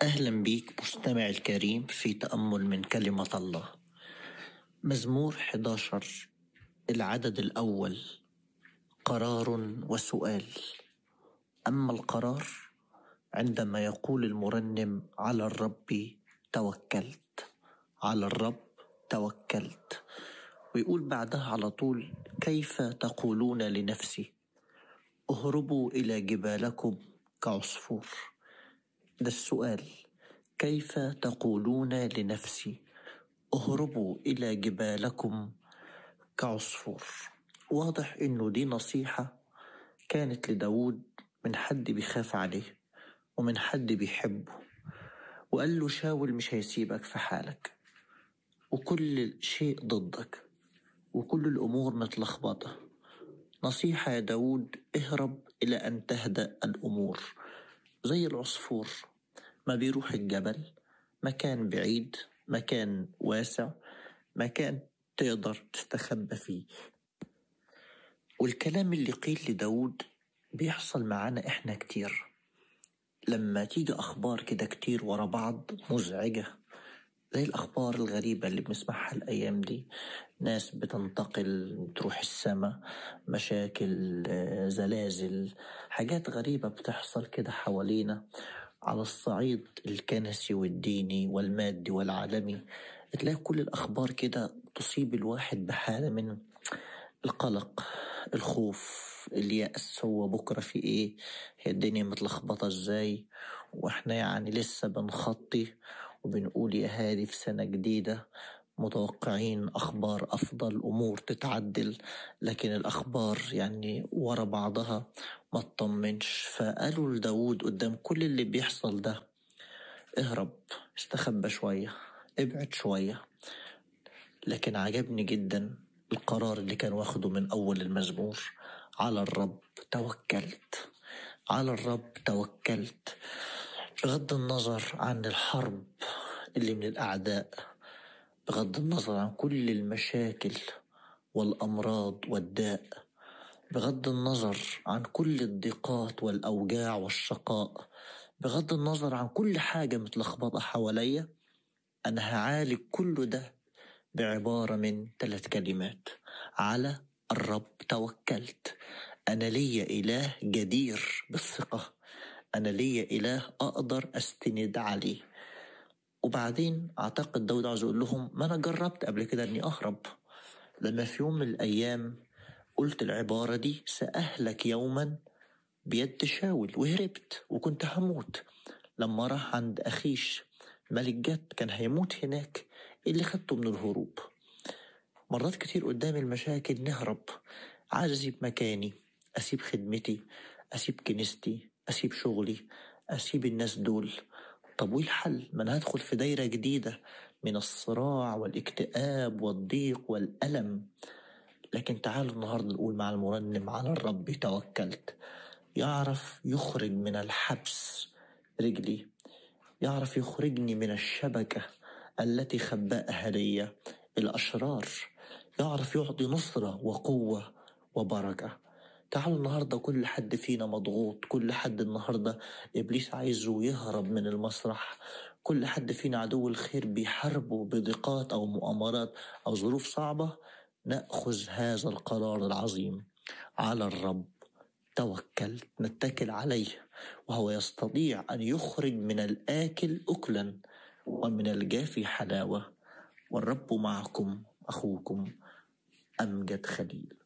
أهلا بيك مستمع الكريم في تأمل من كلمة الله مزمور 11 العدد الأول قرار وسؤال أما القرار عندما يقول المرنم على الرب توكلت على الرب توكلت ويقول بعدها على طول كيف تقولون لنفسي اهربوا إلى جبالكم كعصفور ده السؤال كيف تقولون لنفسي اهربوا إلى جبالكم كعصفور واضح إنه دي نصيحة كانت لداود من حد بيخاف عليه ومن حد بيحبه وقال له شاول مش هيسيبك في حالك وكل شيء ضدك وكل الأمور متلخبطة نصيحة يا داود اهرب إلى أن تهدأ الأمور زي العصفور ما بيروح الجبل مكان بعيد مكان واسع مكان تقدر تستخبى فيه والكلام اللي قيل لداود بيحصل معانا احنا كتير لما تيجي أخبار كده كتير ورا بعض مزعجة زي الأخبار الغريبة اللي بنسمعها الأيام دي ناس بتنتقل تروح السماء مشاكل آه، زلازل حاجات غريبة بتحصل كده حوالينا على الصعيد الكنسي والديني والمادي والعالمي تلاقي كل الأخبار كده تصيب الواحد بحالة من القلق الخوف اليأس هو بكرة في ايه هي الدنيا متلخبطة ازاي واحنا يعني لسه بنخطي وبنقول يا هادي في سنة جديدة متوقعين أخبار أفضل أمور تتعدل لكن الأخبار يعني ورا بعضها ما تطمنش فقالوا لداود قدام كل اللي بيحصل ده اهرب استخبى شوية ابعد شوية لكن عجبني جدا القرار اللي كان واخده من أول المزمور على الرب توكلت على الرب توكلت بغض النظر عن الحرب اللي من الأعداء بغض النظر عن كل المشاكل والأمراض والداء بغض النظر عن كل الضيقات والأوجاع والشقاء بغض النظر عن كل حاجة متلخبطة حواليا أنا هعالج كل ده بعبارة من ثلاث كلمات على الرب توكلت أنا لي إله جدير بالثقة أنا لي إله أقدر أستند عليه وبعدين أعتقد داود عاوز يقول لهم ما أنا جربت قبل كده إني أهرب لما في يوم من الأيام قلت العبارة دي سأهلك يوما بيد شاول وهربت وكنت هموت لما راح عند أخيش ملك جد كان هيموت هناك إيه اللي خدته من الهروب مرات كتير قدام المشاكل نهرب عايز أسيب مكاني أسيب خدمتي أسيب كنيستي أسيب شغلي أسيب الناس دول طب وإيه الحل؟ ما أنا هدخل في دايرة جديدة من الصراع والاكتئاب والضيق والألم لكن تعالوا النهاردة نقول مع المرنم على الرب توكلت يعرف يخرج من الحبس رجلي يعرف يخرجني من الشبكة التي خبأها لي الأشرار يعرف يعطي نصرة وقوة وبركة تعالوا النهاردة كل حد فينا مضغوط كل حد النهاردة إبليس عايزه يهرب من المسرح كل حد فينا عدو الخير بيحاربه بضيقات أو مؤامرات أو ظروف صعبة نأخذ هذا القرار العظيم على الرب توكلت نتكل عليه وهو يستطيع أن يخرج من الآكل أكلا ومن الجافي حلاوة والرب معكم أخوكم أمجد خليل